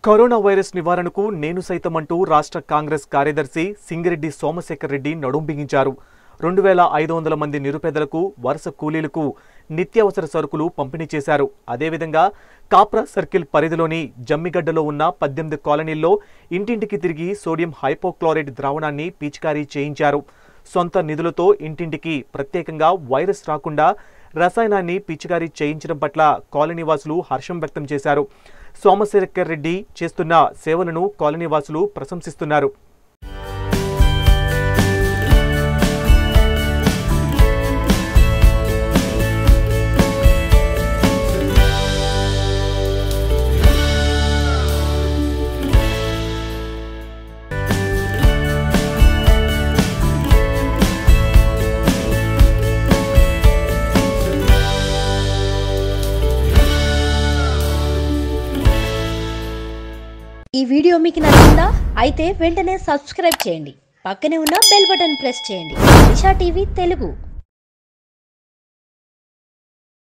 corona virus నివారణకు నేను సైతం అంటూ రాష్ట్ర కాంగ్రెస్ కార్యదర్శి సింగిరెడ్డి సోమశేఖర్ రెడ్డి నడుం బిగించారు రెండు వేల ఐదు వందల మంది నిరుపేదలకు వరుస కూలీలకు నిత్యావసర సరుకులు పంపిణీ చేశారు అదేవిధంగా కాప్రా సర్కిల్ పరిధిలోని జమ్మిగడ్డలో ఉన్న పద్దెనిమిది కాలనీల్లో ఇంటింటికి తిరిగి సోడియం హైపోక్లోరైడ్ ద్రావణాన్ని పిచికారీ చేయించారు సొంత నిధులతో ఇంటింటికి ప్రత్యేకంగా వైరస్ రాకుండా రసాయనాన్ని పిచికారీ చేయించడం పట్ల కాలనీవాసులు హర్షం వ్యక్తం చేశారు సోమశేఖర్ రెడ్డి చేస్తున్న సేవలను కాలనీవాసులు ప్రశంసిస్తున్నారు ఈ వీడియో మీకు నచ్చిందా అయితే వెంటనే సబ్స్క్రైబ్ చేయండి పక్కనే ఉన్న బెల్ బటన్ ప్రెస్ చేయండి దిశా టీవీ తెలుగు